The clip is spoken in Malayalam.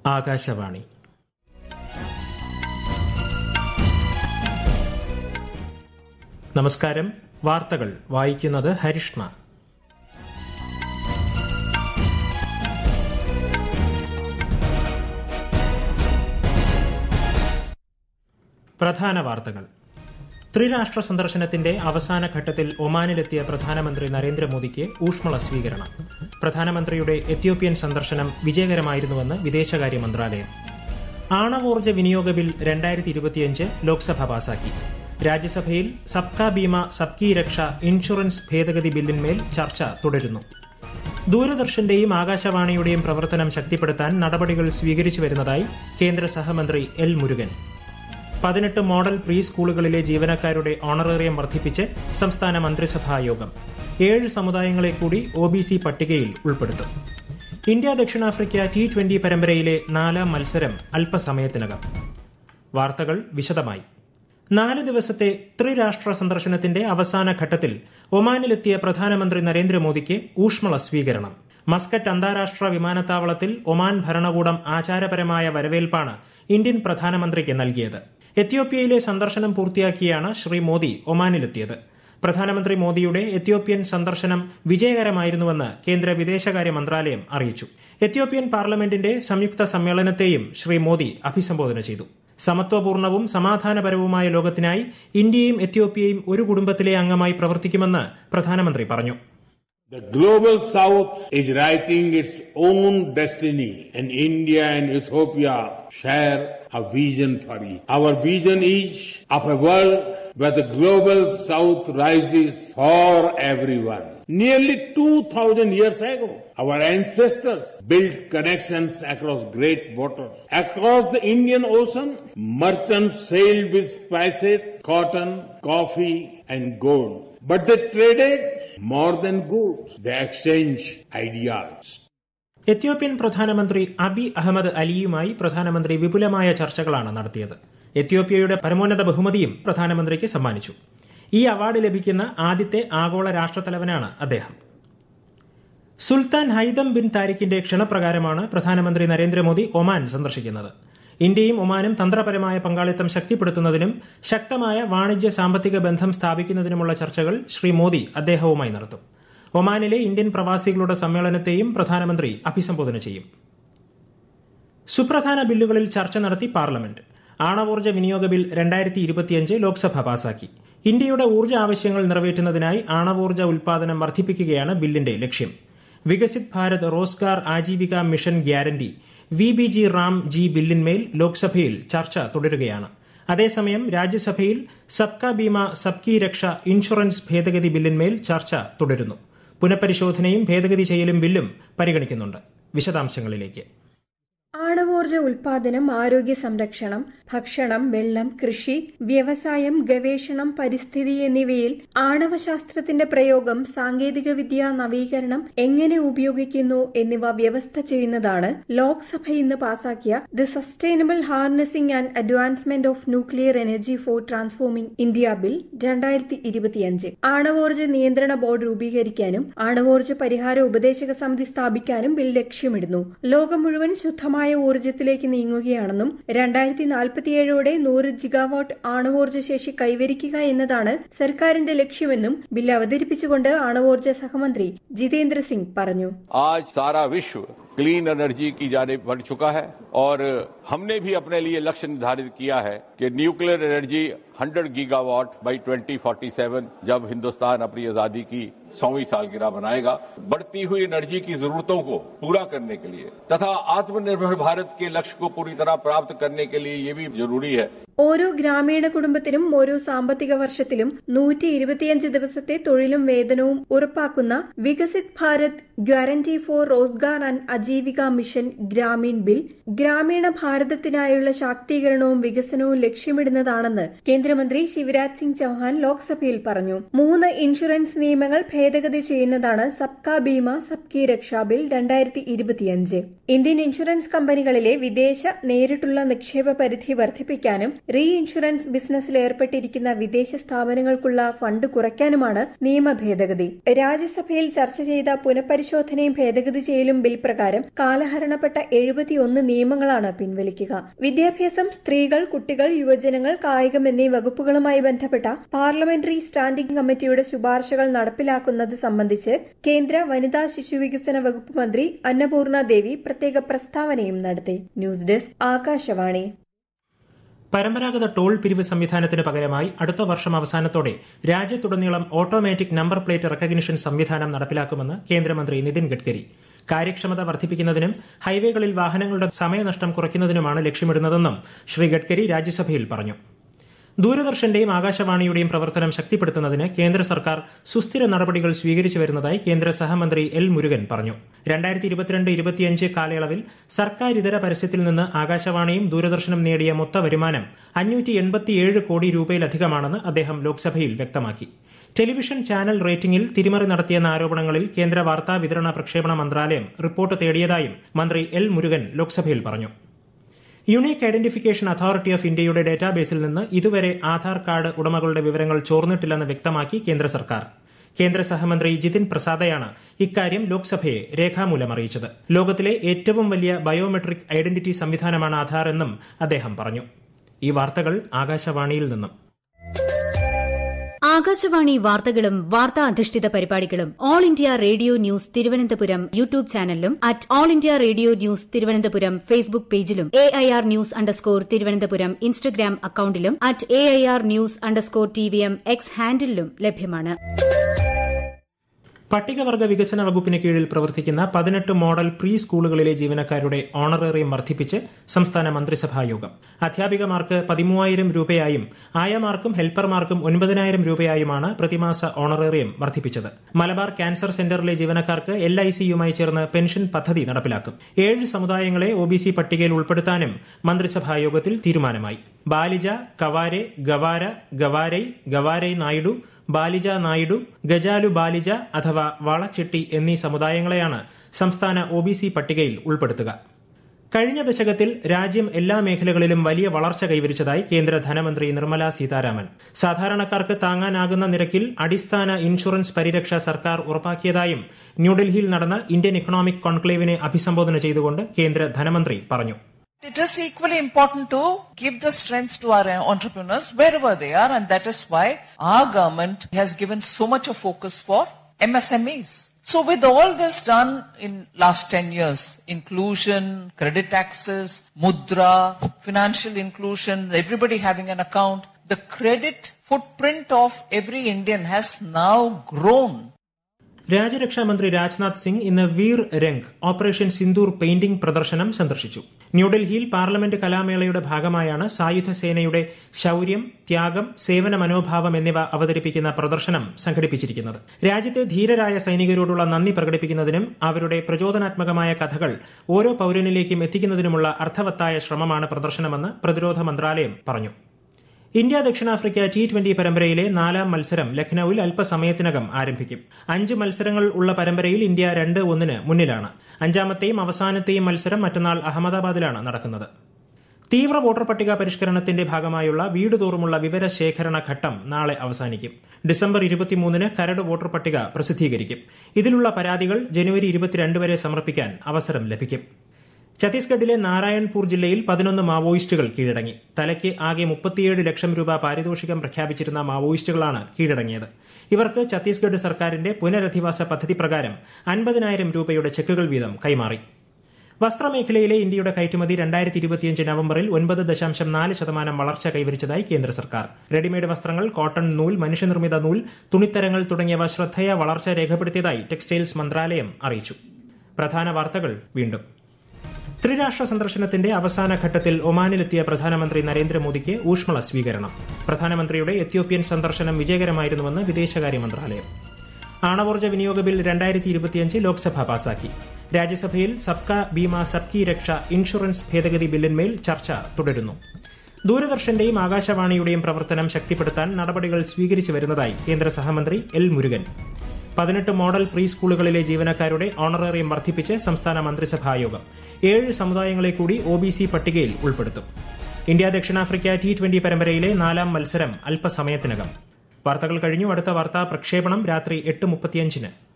ആകാശവാണി നമസ്കാരം വാർത്തകൾ വായിക്കുന്നത് ഹരിഷ്ണ പ്രധാന വാർത്തകൾ ത്രിരാഷ്ട്ര സന്ദർശനത്തിന്റെ അവസാന ഘട്ടത്തിൽ ഒമാനിലെത്തിയ പ്രധാനമന്ത്രി നരേന്ദ്രമോദിക്ക് ഊഷ്മള സ്വീകരണം പ്രധാനമന്ത്രിയുടെ എത്യോപ്യൻ സന്ദർശനം വിജയകരമായിരുന്നുവെന്ന് വിദേശകാര്യ മന്ത്രാലയം ആണവോർജ്ജ വിനിയോഗ ബിൽ രണ്ടായിരത്തി ഇരുപത്തിയഞ്ച് ലോക്സഭ പാസാക്കി രാജ്യസഭയിൽ സബ്കാ ബീമ സബ്കി രക്ഷ ഇൻഷുറൻസ് ഭേദഗതി ബില്ലിന്മേൽ ചർച്ച തുടരുന്നു ദൂരദർശന്റെയും ആകാശവാണിയുടെയും പ്രവർത്തനം ശക്തിപ്പെടുത്താൻ നടപടികൾ സ്വീകരിച്ചു വരുന്നതായി കേന്ദ്ര സഹമന്ത്രി എൽ മുരുകൻ പതിനെട്ട് മോഡൽ പ്രീ സ്കൂളുകളിലെ ജീവനക്കാരുടെ ഓണറേറിയം വർദ്ധിപ്പിച്ച് സംസ്ഥാന മന്ത്രിസഭാ യോഗം ഏഴ് സമുദായങ്ങളെ കൂടി ഒ ബി സി പട്ടികയിൽ ഉൾപ്പെടുത്തും ഇന്ത്യ ദക്ഷിണാഫ്രിക്ക ടി ട്വന്റി പരമ്പരയിലെ നാലാം മത്സരം അല്പസമയത്തിനകം വാർത്തകൾ വിശദമായി നാല് ദിവസത്തെ ത്രിരാഷ്ട്ര സന്ദർശനത്തിന്റെ അവസാന ഘട്ടത്തിൽ ഒമാനിലെത്തിയ പ്രധാനമന്ത്രി നരേന്ദ്രമോദിക്ക് ഊഷ്മള സ്വീകരണം മസ്കറ്റ് അന്താരാഷ്ട്ര വിമാനത്താവളത്തിൽ ഒമാൻ ഭരണകൂടം ആചാരപരമായ വരവേൽപ്പാണ് ഇന്ത്യൻ പ്രധാനമന്ത്രിക്ക് നൽകിയത് എത്യോപ്യയിലെ സന്ദർശനം പൂർത്തിയാക്കിയാണ് ശ്രീ മോദി ഒമാനിലെത്തിയത് പ്രധാനമന്ത്രി മോദിയുടെ എത്യോപ്യൻ സന്ദർശനം വിജയകരമായിരുന്നുവെന്ന് കേന്ദ്ര വിദേശകാര്യ മന്ത്രാലയം അറിയിച്ചു എത്യോപ്യൻ പാർലമെന്റിന്റെ സംയുക്ത സമ്മേളനത്തെയും ശ്രീ മോദി അഭിസംബോധന ചെയ്തു സമത്വപൂർണവും സമാധാനപരവുമായ ലോകത്തിനായി ഇന്ത്യയും എത്യോപ്യയും ഒരു കുടുംബത്തിലെ അംഗമായി പ്രവർത്തിക്കുമെന്ന് പ്രധാനമന്ത്രി പറഞ്ഞു The global south is writing its own destiny and India and Ethiopia share a vision for it. Our vision is of a world where the global south rises for everyone. Nearly 2000 years ago, our ancestors built connections across great waters. Across the Indian Ocean, merchants sailed with spices, cotton, coffee and gold. But they traded more than goods. They exchanged ideas. Ethiopian പ്രധാനമന്ത്രി അബി അഹമ്മദ് അലിയുമായി പ്രധാനമന്ത്രി വിപുലമായ ചർച്ചകളാണ് നടത്തിയത് എത്യോപ്യയുടെ പരമോന്നത ബഹുമതിയും പ്രധാനമന്ത്രിക്ക് സമ്മാനിച്ചു ഈ അവാർഡ് ലഭിക്കുന്ന ആദ്യത്തെ ആഗോള രാഷ്ട്രത്തലവനാണ് അദ്ദേഹം സുൽത്താൻ ഹൈദം ബിൻ താരിഖിന്റെ ക്ഷണപ്രകാരമാണ് പ്രധാനമന്ത്രി നരേന്ദ്രമോദി ഒമാൻ സന്ദർശിക്കുന്നത് ഇന്ത്യയും ഒമാനും തന്ത്രപരമായ പങ്കാളിത്തം ശക്തിപ്പെടുത്തുന്നതിനും ശക്തമായ വാണിജ്യ സാമ്പത്തിക ബന്ധം സ്ഥാപിക്കുന്നതിനുമുള്ള ചർച്ചകൾ ശ്രീ മോദി അദ്ദേഹവുമായി നടത്തും ഒമാനിലെ ഇന്ത്യൻ പ്രവാസികളുടെ സമ്മേളനത്തെയും പ്രധാനമന്ത്രി അഭിസംബോധന ചെയ്യും സുപ്രധാന ബില്ലുകളിൽ ചർച്ച നടത്തി പാർലമെന്റ് ആണവോർജ്ജ വിനിയോഗ ബിൽ രണ്ടായിരത്തി ഇരുപത്തിയഞ്ച് ലോക്സഭ പാസാക്കി ഇന്ത്യയുടെ ഊർജ്ജ ആവശ്യങ്ങൾ നിറവേറ്റുന്നതിനായി ആണവോർജ്ജ ഉൽപാദനം വർദ്ധിപ്പിക്കുകയാണ് ബില്ലിന്റെ ലക്ഷ്യം Viksit Bharat Rozgar Ajeevika mission guarantee V B G RAM G ബില്ലിന്മേൽ ലോക്സഭയിൽ ചർച്ച തുടരുകയാണ് അതേസമയം രാജ്യസഭയിൽ സബ്കാ ബീമ സബ്കി രക്ഷ ഇൻഷുറൻസ് ഭേദഗതി ബില്ലിന്മേൽ ചർച്ച തുടരുന്നു പുനഃപരിശോധനയും ഭേദഗതി ചെയ്യലും ബില്ലും പരിഗണിക്കുന്നുണ്ട് വിശദാംശങ്ങളിലേക്ക് ആണവോർജ ഉൽപാദനം ആരോഗ്യ സംരക്ഷണം ഭക്ഷണം വെള്ളം കൃഷി വ്യവസായം ഗവേഷണം പരിസ്ഥിതി എന്നിവയിൽ ആണവശാസ്ത്രത്തിന്റെ പ്രയോഗം സാങ്കേതികവിദ്യ നവീകരണം എങ്ങനെ ഉപയോഗിക്കുന്നു എന്നിവ വ്യവസ്ഥ ചെയ്യുന്നതാണ് ലോക്സഭ ഇന്ന് പാസാക്കിയ the sustainable harnessing and advancement of nuclear energy for transforming India bill രണ്ടായിരത്തി ഇരുപത്തിയഞ്ച് ആണവോർജ നിയന്ത്രണ ബോർഡ് രൂപീകരിക്കാനും ആണവോർജ പരിഹാര ഉപദേശക സമിതി സ്ഥാപിക്കാനും ബിൽ ലക്ഷ്യമിടുന്നു ലോകം മുഴുവൻ ശുദ്ധമായ ശുദ്ധമായ ഊർജ്ജത്തിലേക്ക് നീങ്ങുകയാണെന്നും രണ്ടായിരത്തി നാൽപ്പത്തിയേഴോടെ നൂറ് ജിഗാവാട്ട് ആണവോർജ്ജ ശേഷി കൈവരിക്കുക എന്നതാണ് സർക്കാരിന്റെ ലക്ഷ്യമെന്നും ബിൽ അവതരിപ്പിച്ചുകൊണ്ട് ആണവോർജ്ജ സഹമന്ത്രി ജിതേന്ദ്ര സിംഗ് പറഞ്ഞു आज सारा विश्व क्लीन एनर्जी की जाने बढ़ चुका है और हमने भी अपने लिए लक्ष्य निर्धारित किया है कि न्यूक्लियर एनर्जी 100 गीगावाट बाई 2047 जब हिंदुस्तान अपनी आजादी की सौवीं सालगिरह मनाएगा बढ़ती हुई एनर्जी की जरूरतों को पूरा करने के लिए तथा आत्मनिर्भर भारत के लक्ष्य को पूरी तरह प्राप्त करने के लिए ये भी जरूरी है ഓരോ ഗ്രാമീണ കുടുംബത്തിനും ഓരോ സാമ്പത്തിക വർഷത്തിലും നൂറ്റി ഇരുപത്തിയഞ്ച് ദിവസത്തെ തൊഴിലും വേതനവും ഉറപ്പാക്കുന്ന Viksit Bharat guarantee for Rozgar and Ajeevika mission Gramin bill ഗ്രാമീണ ഭാരതത്തിനായുള്ള ശാക്തീകരണവും വികസനവും ലക്ഷ്യമിടുന്നതാണെന്ന് കേന്ദ്രമന്ത്രി ശിവരാജ് സിംഗ് ചൌഹാൻ ലോക്സഭയിൽ പറഞ്ഞു മൂന്ന് ഇൻഷുറൻസ് നിയമങ്ങൾ ഭേദഗതി ചെയ്യുന്നതാണ് സബ്കാ ബീമ സബ്കി രക്ഷാ ബിൽ രണ്ടായിരത്തി ഇരുപത്തിയഞ്ച് ഇന്ത്യൻ ഇൻഷുറൻസ് കമ്പനികളിലെ വിദേശ നേരിട്ടുള്ള നിക്ഷേപ പരിധി വർദ്ധിപ്പിക്കാനും റീ ഇൻഷുറൻസ് ബിസിനസ്സിൽ ഏർപ്പെട്ടിരിക്കുന്ന വിദേശ സ്ഥാപനങ്ങൾക്കുള്ള ഫണ്ട് കുറയ്ക്കാനുമാണ് നിയമ ഭേദഗതി രാജ്യസഭയിൽ ചർച്ച ചെയ്ത പുനഃപരിശോധനയും ഭേദഗതി ചെയ്യലും ബിൽ പ്രകാരം കാലഹരണപ്പെട്ട എഴുപത്തിയൊന്ന് നിയമങ്ങളാണ് പിൻവലിക്കുക വിദ്യാഭ്യാസം സ്ത്രീകൾ കുട്ടികൾ യുവജനങ്ങൾ കായികം എന്നീ വകുപ്പുകളുമായി ബന്ധപ്പെട്ട പാർലമെന്ററി സ്റ്റാൻഡിംഗ് കമ്മിറ്റിയുടെ ശുപാർശകൾ നടപ്പിലാക്കുന്നത് സംബന്ധിച്ച് കേന്ദ്ര വനിതാ ശിശുവികസന വകുപ്പ് മന്ത്രി അന്നപൂർണ ദേവി പ്രത്യേക പ്രസ്താവനയും നടത്തി ന്യൂസ് ഡെസ്ക് ആകാശവാണി പരമ്പരാഗത ടോൾ പിരിവ് സംവിധാനത്തിന് പകരമായി അടുത്ത വർഷം അവസാനത്തോടെ രാജ്യത്തുടനീളം ഓട്ടോമാറ്റിക് നമ്പർ പ്ലേറ്റ് റെക്കഗ്നിഷൻ സംവിധാനം നടപ്പിലാക്കുമെന്ന് കേന്ദ്രമന്ത്രി നിതിൻ ഗഡ്കരി കാര്യക്ഷമത വർദ്ധിപ്പിക്കുന്നതിനും ഹൈവേകളിൽ വാഹനങ്ങളുടെ സമയനഷ്ടം കുറയ്ക്കുന്നതിനുമാണ് ലക്ഷ്യമിടുന്നതെന്നും ശ്രീ ഗഡ്കരി രാജ്യസഭയിൽ പറഞ്ഞു ദൂരദർശന്റെയും ആകാശവാണിയുടെയും പ്രവർത്തനം ശക്തിപ്പെടുത്തുന്നതിന് കേന്ദ്ര സർക്കാർ സുസ്ഥിര നടപടികൾ സ്വീകരിച്ചു വരുന്നതായി കേന്ദ്ര സഹമന്ത്രി എൽ മുരുകൻ പറഞ്ഞു രണ്ടായിരത്തി ഇരുപത്തിരണ്ട് ഇരുപത്തിയഞ്ച് കാലയളവിൽ സർക്കാർ ഇതര പരസ്യത്തിൽ നിന്ന് ആകാശവാണിയും ദൂരദർശനും നേടിയ മൊത്ത വരുമാനം അഞ്ഞൂറ്റി എൺപത്തിയേഴ് കോടി രൂപയിലധികമാണെന്ന് അദ്ദേഹം ലോക്സഭയിൽ വ്യക്തമാക്കി ടെലിവിഷൻ ചാനൽ റേറ്റിംഗിൽ തിരിമറി നടത്തിയെന്ന ആരോപണങ്ങളിൽ കേന്ദ്ര വാർത്താ വിതരണ പ്രക്ഷേപണ മന്ത്രാലയം റിപ്പോർട്ട് തേടിയതായും മന്ത്രി എൽ മുരുകൻ ലോക്സഭയിൽ പറഞ്ഞു യുണീക് ഐഡന്റിഫിക്കേഷൻ അതോറിറ്റി ഓഫ് ഇന്ത്യയുടെ ഡേറ്റാബേസിൽ നിന്ന് ഇതുവരെ ആധാർ കാർഡ് ഉടമകളുടെ വിവരങ്ങൾ ചോർന്നിട്ടില്ലെന്ന് വ്യക്തമാക്കി കേന്ദ്ര സർക്കാർ കേന്ദ്ര സഹമന്ത്രി ജിതിൻ പ്രസാദയാണ് ഇക്കാര്യം ലോക്സഭയെ രേഖാമൂലം അറിയിച്ചത് ലോകത്തിലെ ഏറ്റവും വലിയ ബയോമെട്രിക് ഐഡന്റിറ്റി സംവിധാനമാണ് ആധാർ എന്നും അദ്ദേഹം പറഞ്ഞു ഈ വാർത്തകൾ ആകാശവാണിയിൽ നിന്നും ആകാശവാണി വാർത്തകളും വാർത്താ അധിഷ്ഠിത പരിപാടികളും all India radio news Thiruvananthapuram YouTube ചാനലിലും at all India radio news Thiruvananthapuram Facebook പേജിലും A I R news underscore Thiruvananthapuram Instagram അക്കൌണ്ടിലും at A I R news underscore T V M X ഹാൻഡിലും ലഭ്യമാണ് പട്ടികവർഗ വികസന വകുപ്പിന് കീഴിൽ പ്രവർത്തിക്കുന്ന പതിനെട്ട് മോഡൽ പ്രീ സ്കൂളുകളിലെ ജീവനക്കാരുടെ ഓണറേറിയം വർദ്ധിപ്പിച്ച് സംസ്ഥാന മന്ത്രിസഭാ യോഗം അധ്യാപികമാർക്ക് പതിമൂവായിരം രൂപയായും ആയമാർക്കും ഹെൽപ്പർമാർക്കും ഒൻപതിനായിരം രൂപയായുമാണ് പ്രതിമാസ ഓണറേറിയം വർദ്ധിപ്പിച്ചത് മലബാർ ക്യാൻസർ സെന്ററിലെ ജീവനക്കാർക്ക് എൽ ഐ സിയുമായി ചേർന്ന് പെൻഷൻ പദ്ധതി നടപ്പിലാക്കും ഏഴ് സമുദായങ്ങളെ ഒ ബി സി പട്ടികയിൽ ഉൾപ്പെടുത്താനും മന്ത്രിസഭാ യോഗത്തിൽ തീരുമാനമായി ബാലിജ കവാരെ ഗവാര ഗവാരൈ ഗവാരൈ നായിഡു ബാലിജ നായിഡു ഗജാലു ബാലിജ അഥവാ വളച്ചെട്ടി എന്നീ സമുദായങ്ങളെയാണ് സംസ്ഥാന ഒ ബി സി പട്ടികയിൽ ഉൾപ്പെടുത്തുക കഴിഞ്ഞ ദശകത്തിൽ രാജ്യം എല്ലാ മേഖലകളിലും വലിയ വളർച്ച കൈവരിച്ചതായി കേന്ദ്ര ധനമന്ത്രി നിർമ്മല സീതാരാമൻ സാധാരണക്കാർക്ക് താങ്ങാനാകുന്ന നിരക്കിൽ അടിസ്ഥാന ഇൻഷുറൻസ് പരിരക്ഷ സർക്കാർ ഉറപ്പാക്കിയതായും ന്യൂഡൽഹിയിൽ നടന്ന ഇന്ത്യൻ ഇക്കണോമിക് കോൺക്ലേവിനെ അഭിസംബോധന ചെയ്തുകൊണ്ട് കേന്ദ്ര ധനമന്ത്രി പറഞ്ഞു It is equally important to give the strength to our entrepreneurs wherever they are and that is why our government has given so much of focus for MSMEs. So with all this done in last 10 years, inclusion, credit access, mudra, financial inclusion, everybody having an account, the credit footprint of every Indian has now grown രാജ്യരക്ഷാ മന്ത്രി രാജ്നാഥ് സിംഗ് ഇന്ന് വീർ രംഗ് ഓപ്പറേഷൻ സിന്ദൂർ പെയിന്റിംഗ് പ്രദർശനം സന്ദർശിച്ചു ന്യൂഡൽഹിയിൽ പാർലമെന്റ് കലാമേളയുടെ ഭാഗമായാണ് സായുധ സേനയുടെ ശൌര്യം ത്യാഗം സേവന മനോഭാവം എന്നിവ അവതരിപ്പിക്കുന്ന പ്രദർശനം സംഘടിപ്പിച്ചിരിക്കുന്നത് രാജ്യത്തെ ധീരരായ സൈനികരോടുള്ള നന്ദി പ്രകടിപ്പിക്കുന്നതിനും അവരുടെ പ്രചോദനാത്മകമായ കഥകൾ ഓരോ പൌരനിലേക്കും എത്തിക്കുന്നതിനുമുള്ള അർത്ഥവത്തായ ശ്രമമാണ് പ്രദർശനമെന്ന് പ്രതിരോധ മന്ത്രാലയം പറഞ്ഞു ഇന്ത്യ ദക്ഷിണാഫ്രിക്ക ടി ട്വന്റി പരമ്പരയിലെ നാലാം മത്സരം ലക്നൌവിൽ അല്പസമയത്തിനകം ആരംഭിക്കും അഞ്ച് മത്സരങ്ങൾ ഉള്ള പരമ്പരയിൽ ഇന്ത്യ രണ്ട് ഒന്നിന് മുന്നിലാണ് അഞ്ചാമത്തെയും അവസാനത്തെയും മത്സരം മറ്റന്നാൾ അഹമ്മദാബാദിലാണ് നടക്കുന്നത് തീവ്ര വോട്ടർ പട്ടിക പരിഷ്കരണത്തിന്റെ ഭാഗമായുള്ള വീട് തോറുമുള്ള വിവരശേഖരണ ഘട്ടം നാളെ അവസാനിക്കും ഡിസംബർ ഇരുപത്തിമൂന്നിന് കരട് വോട്ടർ പട്ടിക പ്രസിദ്ധീകരിക്കും ഇതിലുള്ള പരാതികൾ ജനുവരി ഇരുപത്തിരണ്ട് വരെ സമർപ്പിക്കാൻ അവസരം ലഭിക്കും ഛത്തീസ്ഗഡിലെ നാരായൺപൂർ ജില്ലയിൽ പതിനൊന്ന് മാവോയിസ്റ്റുകൾ കീഴടങ്ങി തലയ്ക്ക് ആകെ മുപ്പത്തിയേഴ് ലക്ഷം രൂപ പാരിതോഷികം പ്രഖ്യാപിച്ചിരുന്ന മാവോയിസ്റ്റുകളാണ് കീഴടങ്ങിയത് ഇവർക്ക് ഛത്തീസ്ഗഡ് സർക്കാരിന്റെ പുനരധിവാസ പദ്ധതി പ്രകാരം അൻപതിനായിരം രൂപയുടെ ചെക്കുകൾ വീതം കൈമാറി വസ്ത്രമേഖലയിലെ ഇന്ത്യയുടെ കയറ്റുമതി രണ്ടായിരത്തി ഇരുപത്തിയഞ്ച് നവംബറിൽ ഒൻപത് ദശാംശം നാല് ശതമാനം വളർച്ച കൈവരിച്ചതായി കേന്ദ്ര സർക്കാർ റെഡിമെയ്ഡ് വസ്ത്രങ്ങൾ കോട്ടൺ നൂൽ മനുഷ്യനിർമ്മിത നൂൽ തുണിത്തരങ്ങൾ തുടങ്ങിയവ ശ്രദ്ധേയ വളർച്ച രേഖപ്പെടുത്തിയതായി ടെക്സ്റ്റൈൽസ് മന്ത്രാലയം അറിയിച്ചു പ്രധാന വാർത്തകൾ വീണ്ടും ത്രിരാഷ്ട്ര സന്ദർശനത്തിന്റെ അവസാന ഘട്ടത്തിൽ ഒമാനിലെത്തിയ പ്രധാനമന്ത്രി നരേന്ദ്രമോദിക്ക് ഊഷ്മള സ്വീകരണം പ്രധാനമന്ത്രിയുടെ എത്യോപ്യൻ സന്ദർശനം വിജയകരമായിരുന്നുവെന്ന് വിദേശകാര്യ മന്ത്രാലയം ആണവോർജ്ജ വിനിയോഗ ബിൽ രണ്ടായിരത്തി ഇരുപത്തിയഞ്ച് ലോക്സഭ പാസാക്കി രാജ്യസഭയിൽ സബ്കാ ബീമ സബ്കി രക്ഷ ഇൻഷുറൻസ് ഭേദഗതി ബില്ലിന്മേൽ ചർച്ച തുടരുന്നു ദൂരദർശന്റെയും ആകാശവാണിയുടെയും പ്രവർത്തനം ശക്തിപ്പെടുത്താൻ നടപടികൾ സ്വീകരിച്ചു വരുന്നതായി കേന്ദ്ര സഹമന്ത്രി എൽ മുരുകൻ പതിനെട്ട് മോഡൽ പ്രീ സ്കൂളുകളിലെ ജീവനക്കാരുടെ ഓണറേറിയം വർദ്ധിപ്പിച്ച് സംസ്ഥാന മന്ത്രിസഭാ യോഗം ഏഴ് സമുദായങ്ങളെ കൂടി ഒ ബി സി പട്ടികയിൽ ഉൾപ്പെടുത്തും ഇന്ത്യ ദക്ഷിണാഫ്രിക്ക ടി ട്വന്റി പരമ്പരയിലെ നാലാം മത്സരം അല്പസമയത്തിനകം വാർത്തകൾ കഴിഞ്ഞു അടുത്ത വാർത്താ പ്രക്ഷേപണം രാത്രി എട്ട് മുപ്പത്തിയഞ്ചിന്